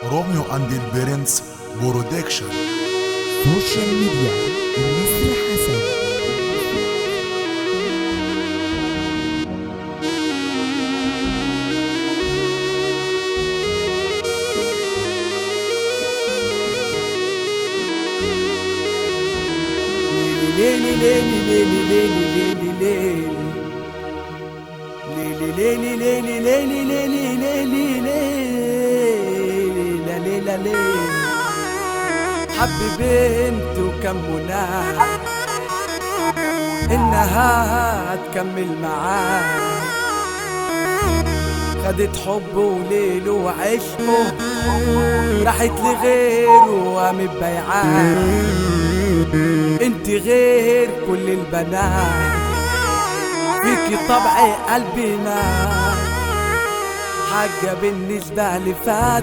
روميو اند البرنس برودكشن سوشيال ميديا النسر حسن ليلي ليلي ليلي ليلي ليلي ليلي ليلي ليلي ليلي ليلي ليلي ليلي ليلي ليلي حب بنت وكم مناها انها تكمل معاه خدت حبه وليله وعشقه راحت لغيره وقامت بيعاه انت غير كل البنات فيكي طبع قلبي ما حاجة بالنسبة لي فات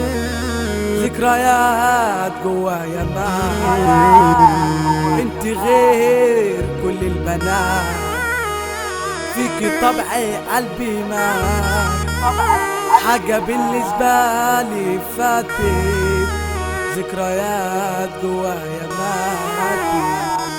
ذكريات جوايا ما انت غير كل البنات فيكي طبع قلبي ما حاجة بالنسبة لي فاتت ذكريات جوايا ماتت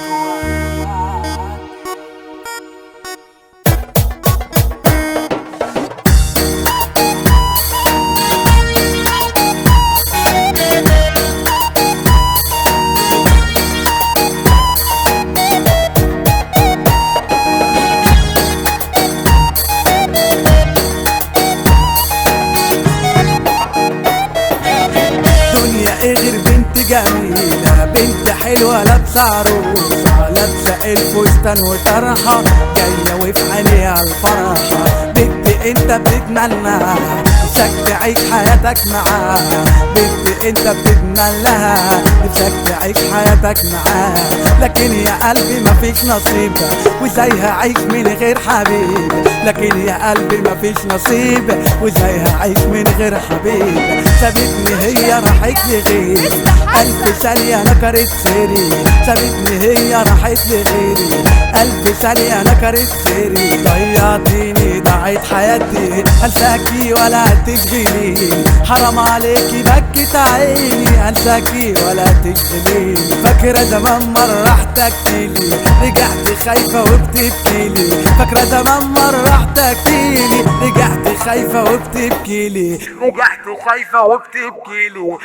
دنيا ايه غير بنت جميلة بنت حلوة لابسة عروسة لابسة الفستان وطرحة جاية وفي عينيها الفرحة بنت انت بتتمنى نفسك تعيش حياتك معاها بنت انت بتتمنى نفسك تعيش حياتك معاها لكن يا قلبي مفيش نصيب وازاي هعيش من غير حبيب لكن يا قلبي مفيش نصيب وازاي هعيش من غير حبيب سابتني هي راحت لغيري ألف ثانية نكرت سيري سابتني هي راحت لغيري ألف ثانية نكرت سيري ضيعتيني ضاعت حياتي أنساكي ولا تشغليني حرام عليكي بكت عيني أنساكي ولا تشغليني فاكرة زمان مرة احتجتيلي رجعت خايفة وبتبكيلي فاكرة زمان مرة احتجتيلي رجعت خايفة وبتبكيلي رجعت خايفة وبتبكيلي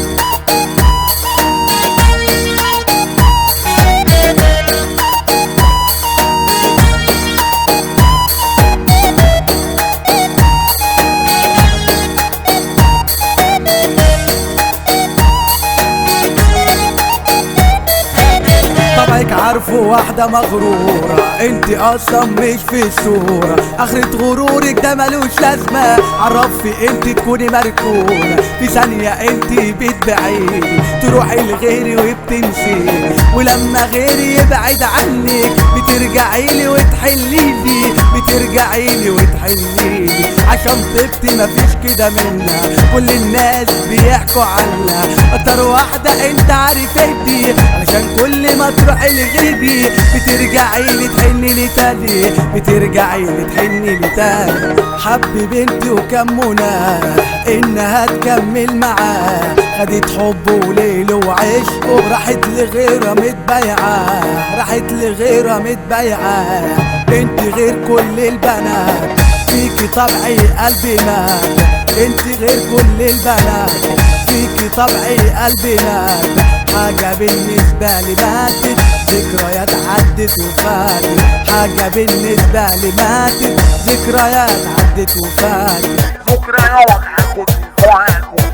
طبعك عارفه واحدة مغرورة انت اصلا مش في الصورة اخرة غرورك ده ملوش لازمة عرفي انت تكوني مركونة في ثانية انت بتبعيني تروحي لغيري وبتنسيني ولما غيري يبعد عنك بترجعي لي وتحلي لي بترجعي لي وتحلي لي عشان طيبتي مفيش كده منها كل الناس بيحكوا عنها اكتر واحدة انت عارفتي علشان كل ما تروحي لغيري بترجعي لي تحني لي تاني بترجعي لي تحني لي تاني حب بنتي وكم منى انها تكمل معاه خدت حبه وليله وعشقه راحت لغيرها متبايعة راحت لغيرها متبايعة انت غير كل البنات فيكي طبعي قلبي مات انت غير كل البنات فيكي طبعي قلبي مات حاجة بالنسبة لي ماتت ذكريات عدت وفاتت حاجة بالنسبة لي ماتت ذكريات عدت وفاتت ذكريات عدت وفاتت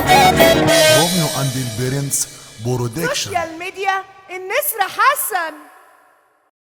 روميو اند البرنس برودكشن سوشيال ميديا النسر حسن